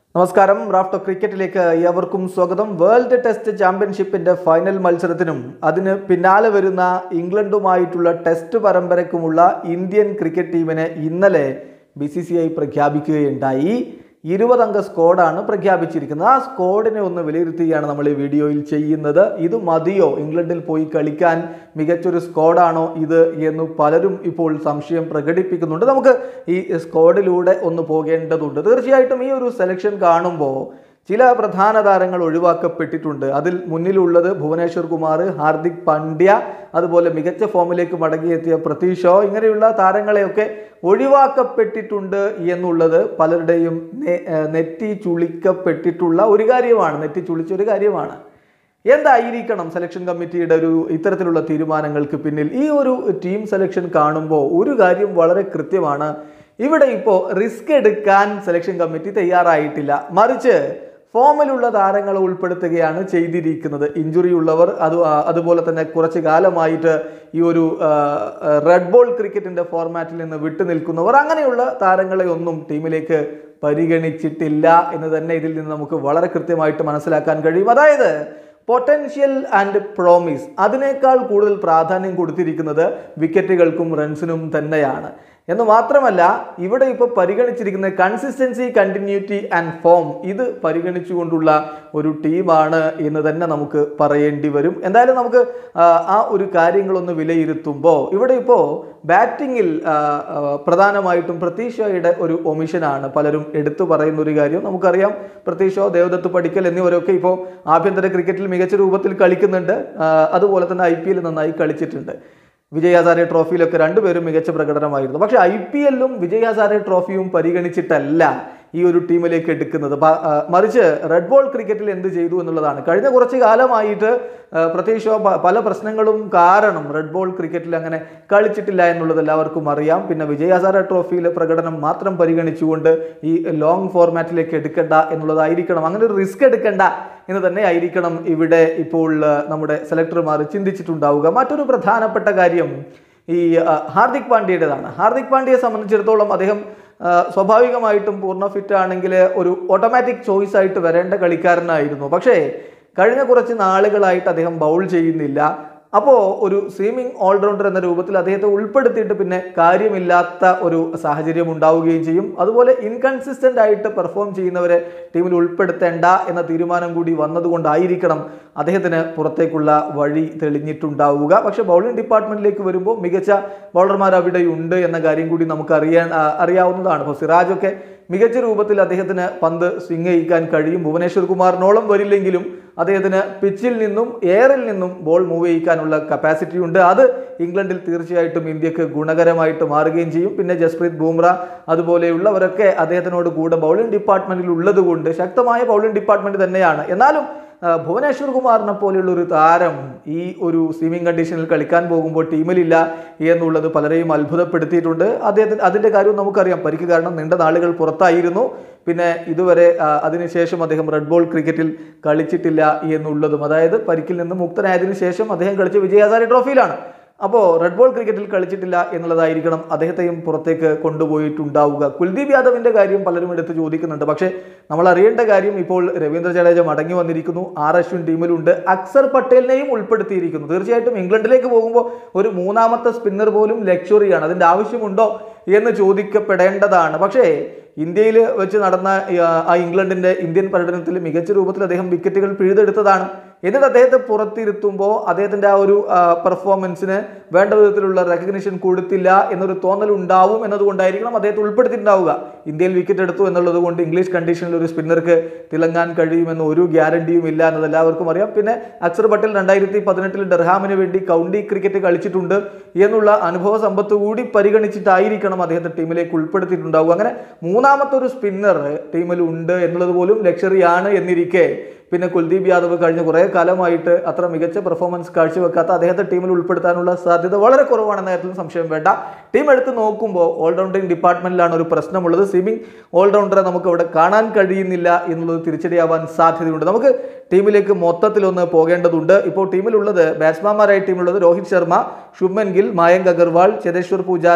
നമസ്കാരം റാഫ്റ്റോ ക്രിക്കറ്റിലേക്ക് ഏവർക്കും സ്വാഗതം വേൾഡ് ടെസ്റ്റ് ചാമ്പ്യൻഷിപ്പിന്റെ ഫൈനൽ മത്സരത്തിനും അതിന് പിന്നാലെ വരുന്ന ഇംഗ്ലണ്ടുമായിട്ടുള്ള ടെസ്റ്റ് പരമ്പരക്കുമുള്ള ഇന്ത്യൻ ക്രിക്കറ്റ് ടീമിനെ ഇന്നലെ ബി സി സി ഐ പ്രഖ്യാപിക്കുകയുണ്ടായി ഇരുപതംഗ സ്ക്വാഡാണ് പ്രഖ്യാപിച്ചിരിക്കുന്നത് ആ സ്ക്വാഡിനെ ഒന്ന് വിലയിരുത്തുകയാണ് നമ്മൾ ഈ വീഡിയോയിൽ ചെയ്യുന്നത് ഇത് മതിയോ ഇംഗ്ലണ്ടിൽ പോയി കളിക്കാൻ മികച്ചൊരു സ്ക്വാഡാണോ ഇത് എന്ന് പലരും ഇപ്പോൾ സംശയം പ്രകടിപ്പിക്കുന്നുണ്ട് നമുക്ക് ഈ സ്ക്വാഡിലൂടെ ഒന്ന് പോകേണ്ടതുണ്ട് തീർച്ചയായിട്ടും ഈ ഒരു സെലക്ഷൻ കാണുമ്പോൾ ചില പ്രധാന താരങ്ങൾ ഒഴിവാക്കപ്പെട്ടിട്ടുണ്ട് അതിൽ മുന്നിലുള്ളത് ഭുവനേശ്വർ കുമാർ ഹാർദിക് പാണ്ഡ്യ അതുപോലെ മികച്ച ഫോമിലേക്ക് മടങ്ങിയെത്തിയ പ്രതീഷ് ഷോ ഇങ്ങനെയുള്ള താരങ്ങളെയൊക്കെ ഒഴിവാക്കപ്പെട്ടിട്ടുണ്ട് എന്നുള്ളത് പലരുടെയും നെ- ഏഹ് നെറ്റി ചുളിക്കപ്പെട്ടിട്ടുള്ള ഒരു കാര്യമാണ് നെറ്റി ചുളിച്ച ഒരു കാര്യമാണ് എന്തായിരിക്കണം സെലക്ഷൻ കമ്മിറ്റിയുടെ ഒരു ഇത്തരത്തിലുള്ള തീരുമാനങ്ങൾക്ക് പിന്നിൽ ഈ ഒരു ടീം സെലക്ഷൻ കാണുമ്പോൾ ഒരു കാര്യം വളരെ കൃത്യമാണ് ഇവിടെ ഇപ്പോൾ റിസ്ക് എടുക്കാൻ സെലക്ഷൻ കമ്മിറ്റി തയ്യാറായിട്ടില്ല മറിച്ച് ഫോമിലുള്ള താരങ്ങളെ ഉൾപ്പെടുത്തുകയാണ് ചെയ്തിരിക്കുന്നത് ഇഞ്ചുറി ഉള്ളവർ അത് ആ, അതുപോലെ തന്നെ കുറച്ച് കാലമായിട്ട് ഈ ഒരു ആ, ആ, റെഡ് ബോൾ ക്രിക്കറ്റിന്റെ ഫോർമാറ്റിൽ നിന്ന് വിട്ടു നിൽക്കുന്നവർ അങ്ങനെയുള്ള താരങ്ങളെ ഒന്നും ടീമിലേക്ക് പരിഗണിച്ചിട്ടില്ല എന്ന് തന്നെ ഇതിൽ നിന്ന് നമുക്ക് വളരെ കൃത്യമായിട്ട് മനസ്സിലാക്കാൻ കഴിയും അതായത് പൊട്ടൻഷ്യൽ ആൻഡ് പ്രോമിസ് അതിനേക്കാൾ കൂടുതൽ പ്രാധാന്യം കൊടുത്തിരിക്കുന്നത് വിക്കറ്റുകൾക്കും റൺസിനും തന്നെയാണ് എന്ന് മാത്രമല്ല ഇവിടെ ഇപ്പോൾ പരിഗണിച്ചിരിക്കുന്ന കൺസിസ്റ്റൻസി കണ്ടിന്യൂറ്റി ആൻഡ് ഫോം ഇത് പരിഗണിച്ചുകൊണ്ടുള്ള ഒരു ടീമാണ് എന്ന് തന്നെ നമുക്ക് പറയേണ്ടി വരും എന്തായാലും നമുക്ക് ആ, ആ ഒരു കാര്യങ്ങളൊന്ന് വിലയിരുത്തുമ്പോൾ ഇവിടെ ഇപ്പോൾ ബാറ്റിങ്ങിൽ പ്രധാനമായിട്ടും പ്രതീക്ഷയുടെ ഒരു ഒമിഷനാണ് പലരും എടുത്തു പറയുന്ന ഒരു കാര്യം നമുക്കറിയാം പ്രതീക്ഷോ ദേവദത്ത് പടിക്കൽ എന്നിവരൊക്കെ ഇപ്പോൾ ആഭ്യന്തര ക്രിക്കറ്റിൽ മികച്ച രൂപത്തിൽ കളിക്കുന്നുണ്ട് ആ, അതുപോലെ തന്നെ ഐ പി എൽ നന്നായി കളിച്ചിട്ടുണ്ട് വിജയ് ഹസാരെ ട്രോഫിയിലൊക്കെ രണ്ടുപേരും മികച്ച പ്രകടനമായിരുന്നു പക്ഷേ ഐ പി എല്ലും വിജയ് ഹസാരെ ട്രോഫിയും പരിഗണിച്ചിട്ടല്ല ഈ ഒരു ടീമിലേക്ക് എടുക്കുന്നത് പ- ആ, മറിച്ച് റെഡ് ബോൾ ക്രിക്കറ്റിൽ എന്ത് ചെയ്തു എന്നുള്ളതാണ് കഴിഞ്ഞ കുറച്ച് കാലമായിട്ട് ആ, പ്രത്യേകിച്ചോ പ- പല പ്രശ്നങ്ങളും കാരണം റെഡ് ബോൾ ക്രിക്കറ്റിൽ അങ്ങനെ കളിച്ചിട്ടില്ല എന്നുള്ളത് എല്ലാവർക്കും അറിയാം പിന്നെ വിജയ് ഹസാരെ ട്രോഫിയിലെ പ്രകടനം മാത്രം പരിഗണിച്ചുകൊണ്ട് ഈ ലോങ് ഫോർമാറ്റിലേക്ക് എടുക്കണ്ട എന്നുള്ളതായിരിക്കണം അങ്ങനെ ഒരു റിസ്ക് എടുക്കണ്ട എന്ന് തന്നെ ആയിരിക്കണം ഇവിടെ ഇപ്പോൾ ആ, നമ്മുടെ സെലക്ടർമാർ ചിന്തിച്ചിട്ടുണ്ടാവുക മറ്റൊരു പ്രധാനപ്പെട്ട കാര്യം ഈ ആ, ഹാർദിക് പാണ്ഡ്യയുടേതാണ് ഹാർദിക് പാണ്ഡ്യയെ സംബന്ധിച്ചിടത്തോളം അദ്ദേഹം ആ, സ്വാഭാവികമായിട്ടും പൂർണ്ണ ഫിറ്റ് ആണെങ്കിൽ ഒരു ഓട്ടോമാറ്റിക് ചോയ്സ് ആയിട്ട് വരേണ്ട കളിക്കാരനായിരുന്നു പക്ഷേ കഴിഞ്ഞ കുറച്ച് നാളുകളായിട്ട് അദ്ദേഹം ബൗൾ ചെയ്യുന്നില്ല അപ്പോൾ ഒരു സ്വിമ്മിംഗ് ഓൾറൗണ്ടർ എന്ന രൂപത്തിൽ അദ്ദേഹത്തെ ഉൾപ്പെടുത്തിയിട്ട് പിന്നെ കാര്യമില്ലാത്ത ഒരു സാഹചര്യം ഉണ്ടാവുകയും ചെയ്യും അതുപോലെ ഇൻകൺസിസ്റ്റന്റ് ആയിട്ട് പെർഫോം ചെയ്യുന്നവരെ ടീമിൽ ഉൾപ്പെടുത്തേണ്ട എന്ന തീരുമാനം കൂടി വന്നതുകൊണ്ടായിരിക്കണം അദ്ദേഹത്തിന് പുറത്തേക്കുള്ള വഴി തെളിഞ്ഞിട്ടുണ്ടാവുക പക്ഷെ ബൗളിംഗ് ഡിപ്പാർട്ട്മെന്റിലേക്ക് വരുമ്പോൾ മികച്ച ബൗളർമാർ അവിടെയുണ്ട് എന്ന കാര്യം കൂടി നമുക്ക് അറിയാൻ ആ, അറിയാവുന്നതാണ് ഇപ്പോൾ സിറാജൊക്കെ മികച്ച രൂപത്തിൽ അദ്ദേഹത്തിന് പന്ത് സ്വിങ് ചെയ്യിക്കാൻ കഴിയും ഭുവനേശ്വർ കുമാറിനോളം വരില്ലെങ്കിലും അദ്ദേഹത്തിന് പിച്ചിൽ നിന്നും എയറിൽ നിന്നും ബോൾ മൂവ് ചെയ്യിക്കാനുള്ള കപ്പാസിറ്റി ഉണ്ട് അത് ഇംഗ്ലണ്ടിൽ തീർച്ചയായിട്ടും ഇന്ത്യക്ക് ഗുണകരമായിട്ട് മാറുകയും ചെയ്യും പിന്നെ ജസ്പ്രീത് ബൂംറ അതുപോലെയുള്ളവരൊക്കെ അദ്ദേഹത്തിനോട് കൂടെ ബൗളിംഗ് ഡിപ്പാർട്ട്മെന്റിൽ ഉള്ളത് കൊണ്ട് ശക്തമായ ബൗളിംഗ് ഡിപ്പാർട്ട്മെന്റ് തന്നെയാണ് എന്നാലും ആ, ഭുവനേശ്വർ കുമാറിനെ പോലെയുള്ള ഒരു താരം ഈ ഒരു സ്വിമ്മിംഗ് കണ്ടീഷനിൽ കളിക്കാൻ പോകുമ്പോൾ ടീമിലില്ല എന്നുള്ളത് പലരെയും അത്ഭുതപ്പെടുത്തിയിട്ടുണ്ട് അദ്ദേഹത്തിന് അതിന്റെ കാര്യവും നമുക്കറിയാം പരിക്ക് കാരണം നീണ്ട നാളുകൾ പുറത്തായിരുന്നു പിന്നെ ഇതുവരെ ആ, അതിനുശേഷം അദ്ദേഹം റെഡ് ബോൾ ക്രിക്കറ്റിൽ കളിച്ചിട്ടില്ല എന്നുള്ളതും അതായത് പരിക്കിൽ നിന്ന് മുക്തനായതിനു ശേഷം അദ്ദേഹം കളിച്ച വിജയ് ഹസാരെ ട്രോഫിയിലാണ് അപ്പോൾ റെഡ് ബോൾ ക്രിക്കറ്റിൽ കളിച്ചിട്ടില്ല എന്നുള്ളതായിരിക്കണം അദ്ദേഹത്തെയും പുറത്തേക്ക് കൊണ്ടുപോയിട്ടുണ്ടാവുക കുൽദീപ് യാദവിന്റെ കാര്യം പലരും എടുത്ത് ചോദിക്കുന്നുണ്ട് പക്ഷേ നമ്മൾ അറിയേണ്ട കാര്യം ഇപ്പോൾ രവീന്ദ്ര ജഡേജ മടങ്ങി വന്നിരിക്കുന്നു ആർ അശ്വിൻ ടീമിലുണ്ട് അക്സർ പട്ടേലിനെയും ഉൾപ്പെടുത്തിയിരിക്കുന്നു തീർച്ചയായിട്ടും ഇംഗ്ലണ്ടിലേക്ക് പോകുമ്പോൾ ഒരു മൂന്നാമത്തെ സ്പിന്നർ പോലും ലക്ഷറിയാണ് അതിന്റെ ആവശ്യമുണ്ടോ എന്ന് ചോദിക്കപ്പെടേണ്ടതാണ് പക്ഷേ ഇന്ത്യയിൽ വെച്ച് നടന്ന ഈ, ആ, ആ ഇംഗ്ലണ്ടിന്റെ ഇന്ത്യൻ പര്യടനത്തിൽ മികച്ച രൂപത്തിൽ അദ്ദേഹം വിക്കറ്റുകൾ പിഴുതെടുത്തതാണ് എന്നിട്ട് അദ്ദേഹത്തെ പുറത്തിരുത്തുമ്പോൾ അദ്ദേഹത്തിന്റെ ആ ഒരു പെർഫോമൻസിന് വേണ്ട വിധത്തിലുള്ള റെക്കഗ്നിഷൻ കൊടുത്തില്ല എന്നൊരു തോന്നൽ ഉണ്ടാവും എന്നതുകൊണ്ടായിരിക്കണം അദ്ദേഹത്തെ ഉൾപ്പെടുത്തിയിട്ടുണ്ടാവുക ഇന്ത്യയിൽ വിക്കറ്റ് എടുത്തു എന്നുള്ളത് കൊണ്ട് ഇംഗ്ലീഷ് കണ്ടീഷനിൽ ഒരു സ്പിന്നർക്ക് തിളങ്ങാൻ കഴിയുമെന്ന് ഒരു ഗ്യാരണ്ടിയും ഇല്ല എന്നത് എല്ലാവർക്കും അറിയാം പിന്നെ അക്സർ പട്ടേൽ രണ്ടായിരത്തി പതിനെട്ടിൽ ഡർഹാമിന് വേണ്ടി കൗണ്ടി ക്രിക്കറ്റ് കളിച്ചിട്ടുണ്ട് എന്നുള്ള അനുഭവ സമ്പത്ത് കൂടി പരിഗണിച്ചിട്ടായിരിക്കണം അദ്ദേഹത്തെ ടീമിലേക്ക് ഉൾപ്പെടുത്തിയിട്ടുണ്ടാവുക അങ്ങനെ മൂന്നാമത്തെ ഒരു സ്പിന്നർ ടീമിൽ ഉണ്ട് എന്നുള്ളത് പോലും ലക്ഷറിയാണ് എന്നിരിക്കെ പിന്നെ കുൽദീപ് യാദവ് കഴിഞ്ഞ കുറേ കാലമായിട്ട് അത്ര മികച്ച പെർഫോമൻസ് കാഴ്ചവെക്കാത്ത അദ്ദേഹത്തെ ടീമിൽ ഉൾപ്പെടുത്താനുള്ള സാധ്യത വളരെ കുറവാണെന്ന കാര്യത്തിൽ സംശയം വേണ്ട ടീം എടുത്ത് നോക്കുമ്പോൾ ഓൾറൗണ്ടിങ് ഡിപ്പാർട്ട്മെന്റിലാണ് ഒരു പ്രശ്നമുള്ളത് സ്വിമ്മിംഗ് ഓൾറൗണ്ടറെ നമുക്ക് അവിടെ കാണാൻ കഴിയുന്നില്ല എന്നുള്ളത് തിരിച്ചടിയാവാൻ സാധ്യതയുണ്ട് നമുക്ക് ടീമിലേക്ക് മൊത്തത്തിലൊന്ന് പോകേണ്ടതുണ്ട് ഇപ്പോൾ ടീമിലുള്ളത് ബാറ്റ്സ്മാൻമാരായി ടീമിലുള്ളത് Rohit Sharma Shubman Gill Mayank Agarwal Cheteshwar Pujara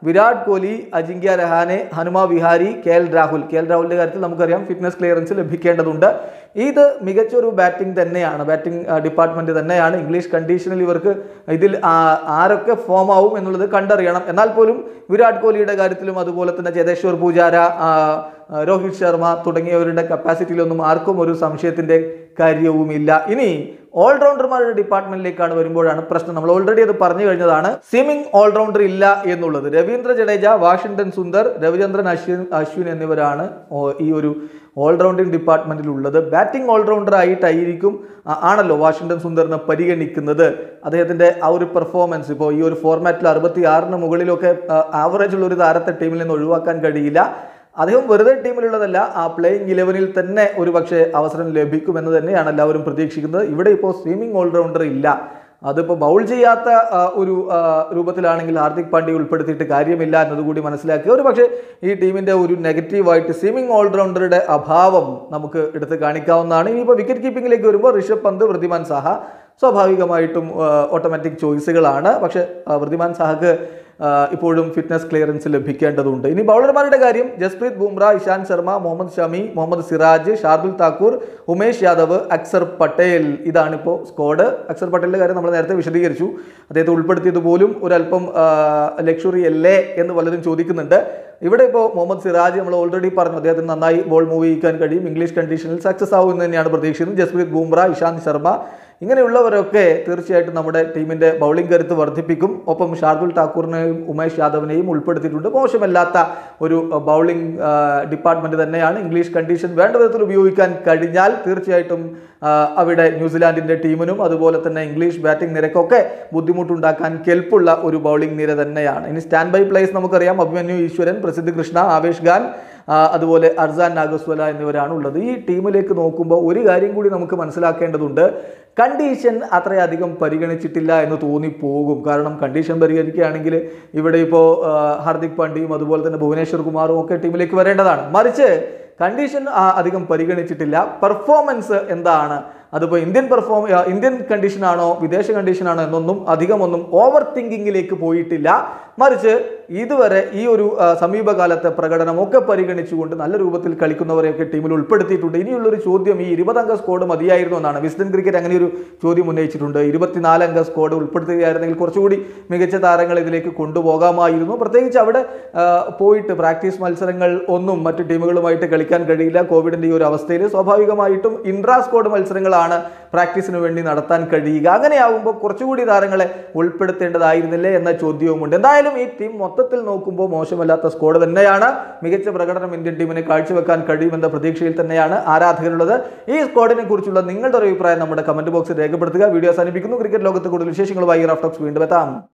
Virat Kohli Ajinkya Rahane Hanuma Vihari K L Rahul K L രാഹുലിന്റെ കാര്യത്തിൽ നമുക്കറിയാം ഫിറ്റ്നസ് ക്ലിയറൻസ് ലഭിക്കേണ്ടതുണ്ട് ഇത് മികച്ച ഒരു ബാറ്റിംഗ് തന്നെയാണ് ബാറ്റിംഗ് ഡിപ്പാർട്ട്മെന്റ് തന്നെയാണ് ഇംഗ്ലീഷ് കണ്ടീഷനിൽ ഇവർക്ക് ഇതിൽ ആ- ആരൊക്കെ ഫോം ആവും എന്നുള്ളത് കണ്ടറിയണം എന്നാൽ പോലും വിരാട് കോഹ്ലിയുടെ കാര്യത്തിലും അതുപോലെ തന്നെ ചേതേശ്വർ പൂജാര ആ, ആ, രോഹിത് ശർമ്മ തുടങ്ങിയവരുടെ കപ്പാസിറ്റിയിലൊന്നും ആർക്കും ഒരു സംശയത്തിന്റെ കാര്യവുമില്ല ഇനി ഓൾറൗണ്ടർമാരുടെ ഡിപ്പാർട്ട്മെന്റിലേക്കാണ് വരുമ്പോഴാണ് പ്രശ്നം നമ്മൾ ഓൾറെഡി അത് പറഞ്ഞു കഴിഞ്ഞതാണ് സ്വിമ്മിംഗ് ഓൾറൗണ്ടർ ഇല്ല എന്നുള്ളത് രവീന്ദ്ര ജഡേജ വാഷിംഗ്ടൺ സുന്ദർ രവിചന്ദ്രൻ അശ്വിൻ അശ്വിൻ എന്നിവരാണ് ഓ- ഈ ഒരു ഓൾറൗണ്ടിങ് ഡിപ്പാർട്ട്മെന്റിൽ ഉള്ളത് ബാറ്റിംഗ് ഓൾറൗണ്ടർ ആയിട്ടായിരിക്കും ആ- ആണല്ലോ വാഷിംഗ്ടൺ സുന്ദറിനെ പരിഗണിക്കുന്നത് അദ്ദേഹത്തിന്റെ ആ ഒരു പെർഫോമൻസ് ഇപ്പോൾ ഈ ഒരു ഫോർമാറ്റിൽ അറുപത്തി ആറിന് മുകളിലൊക്കെ ആവറേജ് ഉള്ള ഒരു താരത്തെ ടീമിൽ നിന്ന് ഒഴിവാക്കാൻ കഴിയില്ല അദ്ദേഹം വെറുതെ ടീമിലുള്ളതല്ല ആ പ്ലേയിങ് ഇലവനിൽ തന്നെ ഒരു പക്ഷേ അവസരം ലഭിക്കുമെന്ന് തന്നെയാണ് എല്ലാവരും പ്രതീക്ഷിക്കുന്നത് ഇവിടെ ഇപ്പോൾ സ്വിമ്മിംഗ് ഓൾറൗണ്ടർ ഇല്ല അതിപ്പോൾ ബൗൾ ചെയ്യാത്ത ആ, ഒരു ആ, രൂപത്തിലാണെങ്കിൽ ഹാർദിക് പാണ്ഡ്യ ഉൾപ്പെടുത്തിയിട്ട് കാര്യമില്ല എന്നതുകൂടി മനസ്സിലാക്കി ഒരു പക്ഷേ ഈ ടീമിന്റെ ഒരു നെഗറ്റീവായിട്ട് സ്വിമ്മിംഗ് ഓൾറൗണ്ടറുടെ അഭാവം നമുക്ക് എടുത്ത് കാണിക്കാവുന്നതാണ് ഇനിയിപ്പോൾ വിക്കറ്റ് കീപ്പിംഗിലേക്ക് വരുമ്പോൾ ഋഷഭ് പന്ത് വൃദ്ധിമാൻ സാഹ സ്വാഭാവികമായിട്ടും ഓട്ടോമാറ്റിക് ചോയ്സുകളാണ് പക്ഷേ ആ, വൃദ്ധിമാൻ സാഹക്ക് ആ, ഇപ്പോഴും ഫിറ്റ്നസ് ക്ലിയറൻസ് ലഭിക്കേണ്ടതുണ്ട് ഇനി ബൗളർമാരുടെ കാര്യം ജസ്പ്രീത് ബുംറ ഇഷാന്ത് ശർമ്മ മുഹമ്മദ് ഷമി മുഹമ്മദ് സിറാജ് ഷാർദുൽ താക്കൂർ ഉമേഷ് യാദവ് അക്സർ പട്ടേൽ ഇതാണിപ്പോൾ സ്ക്വാഡ് അക്സർ പട്ടേലിന്റെ കാര്യം നമ്മൾ നേരത്തെ വിശദീകരിച്ചു അദ്ദേഹത്തെ ഉൾപ്പെടുത്തിയത് പോലും ഒരല്പം ലക്ഷറി അല്ലേ എന്ന് പലരും ചോദിക്കുന്നുണ്ട് ഇവിടെ ഇപ്പോൾ മുഹമ്മദ് സിറാജ് നമ്മൾ ഓൾറെഡി പറഞ്ഞു അദ്ദേഹത്തിന് നന്നായി ബോൾ മൂവ് ചെയ്യിക്കാൻ കഴിയും ഇംഗ്ലീഷ് കണ്ടീഷനിൽ സക്സസ് ആവും എന്ന് തന്നെയാണ് പ്രതീക്ഷിക്കുന്നത് ജസ്പ്രീത് ബുംറ ഇഷാന്ത് ശർമ്മ ഇങ്ങനെയുള്ളവരൊക്കെ തീർച്ചയായിട്ടും നമ്മുടെ ടീമിന്റെ ബൗളിംഗ് കരുത്ത് വർദ്ധിപ്പിക്കും ഒപ്പം ഷാർദുൽ ഠാക്കൂറിനെയും ഉമേഷ് യാദവിനെയും ഉൾപ്പെടുത്തിയിട്ടുണ്ട് മോശമല്ലാത്ത ഒരു ബൗളിംഗ് ഡിപ്പാർട്ട്മെന്റ് തന്നെയാണ് ഇംഗ്ലീഷ് കണ്ടീഷൻ വേണ്ട വിധത്തിൽ ഉപയോഗിക്കാൻ കഴിഞ്ഞാൽ തീർച്ചയായിട്ടും ആ, അവിടെ ന്യൂസിലാൻഡിന്റെ ടീമിനും അതുപോലെ തന്നെ ഇംഗ്ലീഷ് ബാറ്റിംഗ് നിരക്കൊക്കെ ബുദ്ധിമുട്ടുണ്ടാക്കാൻ കെൽപ്പുള്ള ഒരു ബൗളിംഗ് നിര തന്നെയാണ് ഇനി സ്റ്റാൻഡ് ബൈ പ്ലേസ് നമുക്കറിയാം അഭിമന്യു ഈശ്വരൻ പ്രസിദ്ധ് കൃഷ്ണ ആവേശ് ഖാൻ ആ, അതുപോലെ അർസാൻ നാഗസ്വല എന്നിവരാണ് ഉള്ളത് ഈ ടീമിലേക്ക് നോക്കുമ്പോൾ ഒരു കാര്യം കൂടി നമുക്ക് മനസ്സിലാക്കേണ്ടതുണ്ട് കണ്ടീഷൻ അത്രയധികം പരിഗണിച്ചിട്ടില്ല എന്ന് തോന്നിപ്പോകും കാരണം കണ്ടീഷൻ പരിഗണിക്കുകയാണെങ്കിൽ ഇവിടെ ഇപ്പോൾ ഹാർദിക് പാണ്ഡ്യയും അതുപോലെ തന്നെ ഭുവനേശ്വർ കുമാറും ഒക്കെ ടീമിലേക്ക് വരേണ്ടതാണ് മറിച്ച് കണ്ടീഷൻ ആ, അധികം പരിഗണിച്ചിട്ടില്ല പെർഫോമൻസ് എന്താണ് അതിപ്പോൾ ഇന്ത്യൻ പെർഫോം ആ, ഇന്ത്യൻ കണ്ടീഷനാണോ വിദേശ കണ്ടീഷനാണോ എന്നൊന്നും അധികമൊന്നും ഓവർ തിങ്കിങ്ങിലേക്ക് പോയിട്ടില്ല മറിച്ച് ഇതുവരെ ഈ ഒരു ആ, സമീപകാലത്തെ പ്രകടനമൊക്കെ പരിഗണിച്ചുകൊണ്ട് നല്ല രൂപത്തിൽ കളിക്കുന്നവരെയൊക്കെ ടീമിൽ ഉൾപ്പെടുത്തിയിട്ടുണ്ട് ഇനിയുള്ളൊരു ചോദ്യം ഈ ഇരുപതംഗ സ്ക്വാഡ് മതിയായിരുന്നു എന്നാണ് വിസ്ഡൻ ക്രിക്കറ്റ് അങ്ങനെ ഒരു ചോദ്യം ഉന്നയിച്ചിട്ടുണ്ട് ഇരുപത്തിനാലംഗ സ്ക്വാഡ് ഉൾപ്പെടുത്തുകയായിരുന്നെങ്കിൽ കുറച്ചുകൂടി മികച്ച താരങ്ങൾ ഇതിലേക്ക് കൊണ്ടുപോകാമായിരുന്നു പ്രത്യേകിച്ച് അവിടെ ആ, പോയിട്ട് പ്രാക്ടീസ് മത്സരങ്ങൾ ഒന്നും മറ്റു ടീമുകളുമായിട്ട് കളിക്കാൻ കഴിയില്ല കോവിഡിന്റെ ഈ ഒരു അവസ്ഥയിൽ സ്വാഭാവികമായിട്ടും ഇൻട്രാ സ്ക്വാഡ് മത്സരങ്ങളാണ് പ്രാക്ടീസിന് വേണ്ടി നടത്താൻ കഴിയുക അങ്ങനെയാകുമ്പോൾ കുറച്ചുകൂടി താരങ്ങളെ ഉൾപ്പെടുത്തേണ്ടതായിരുന്നില്ലേ എന്ന ചോദ്യവുമുണ്ട് എന്തായാലും ഈ ടീം മൊത്തത്തിൽ നോക്കുമ്പോൾ മോശമല്ലാത്ത സ്ക്വാഡ് തന്നെയാണ് മികച്ച പ്രകടനം ഇന്ത്യൻ ടീമിന് കാഴ്ചവെക്കാൻ കഴിയുമെന്ന പ്രതീക്ഷയിൽ തന്നെയാണ് ആരാധകരുള്ളത് ഈ സ്ക്വാഡിനെ കുറിച്ചുള്ള നിങ്ങളുടെ ഒരു അഭിപ്രായം നമ്മുടെ കമന്റ് ബോക്സിൽ രേഖപ്പെടുത്തുക വീഡിയോ അവസാനിപ്പിക്കുന്നു ക്രിക്കറ്റ് ലോകത്ത് കൂടുതൽ വിശേഷങ്ങളുമായി റാഫ്റ്റോക്സ് വീണ്ടും എത്താം